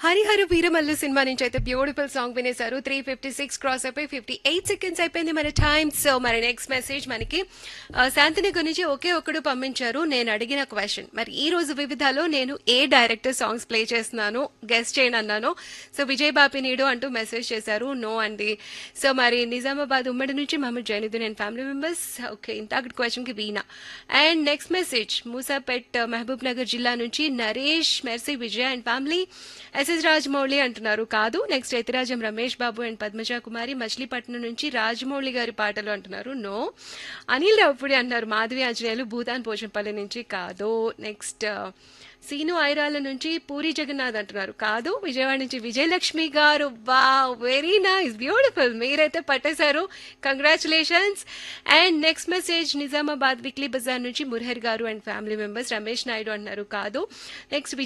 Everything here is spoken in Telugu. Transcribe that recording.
హరిహర వీరమల్లు సినిమా నుంచి అయితే బ్యూటిఫుల్ సాంగ్ వినేశారు త్రీ ఫిఫ్టీ సిక్స్ క్రాస్ అయిపోయి ఫిఫ్టీ ఎయిట్ సెకండ్స్ అయిపోయింది మన టైం సో మరి నెక్స్ట్ మెసేజ్ మనకి ఆ, శాంతినగర్ నుంచి ఒకే ఒక్కడు పంపించారు నేను అడిగిన క్వశ్చన్ మరి ఈ రోజు వివిధాలో నేను ఏ డైరెక్టర్ సాంగ్స్ ప్లే చేస్తున్నాను గెస్ట్ చేయను అన్నాను సో విజయ్ బాపి నీడు అంటూ మెసేజ్ చేశారు నో అండి సో మరి నిజామాబాద్ ఉమ్మడి నుంచి Mohammed Zainuddin and family members okay ఇంత క్వశ్చన్ కి Veena and next message Musapet Mahabub Nagar జిల్లా నుంచి Naresh Mercy Vijay and family SS Rajamouli అంటున్నారు కాదు నెక్స్ట్ ఎతిరాజం రమేష్ బాబు అండ్ పద్మజ కుమారి మచిలీపట్నం నుంచి రాజమౌళి గారి పాటలు అంటున్నారు నో అనిల్ రావుపుడి అంటున్నారు మాధవి ఆంజనేయులు భూతాన్ పోచంపల్లి నుంచి కాదు నెక్స్ట్ సీను ఐరాల నుంచి పూరి జగన్నాథ్ అంటున్నారు కాదు విజయవాడ నుంచి విజయలక్ష్మి గారు వా వెరీ నైస్ బ్యూటిఫుల్ మీరైతే పట్టేశారు congratulations and next message Nizamabad weekly బజార్ నుంచి మురహర్ గారు and family members Ramesh Naidu అంటున్నారు కాదు నెక్స్ట్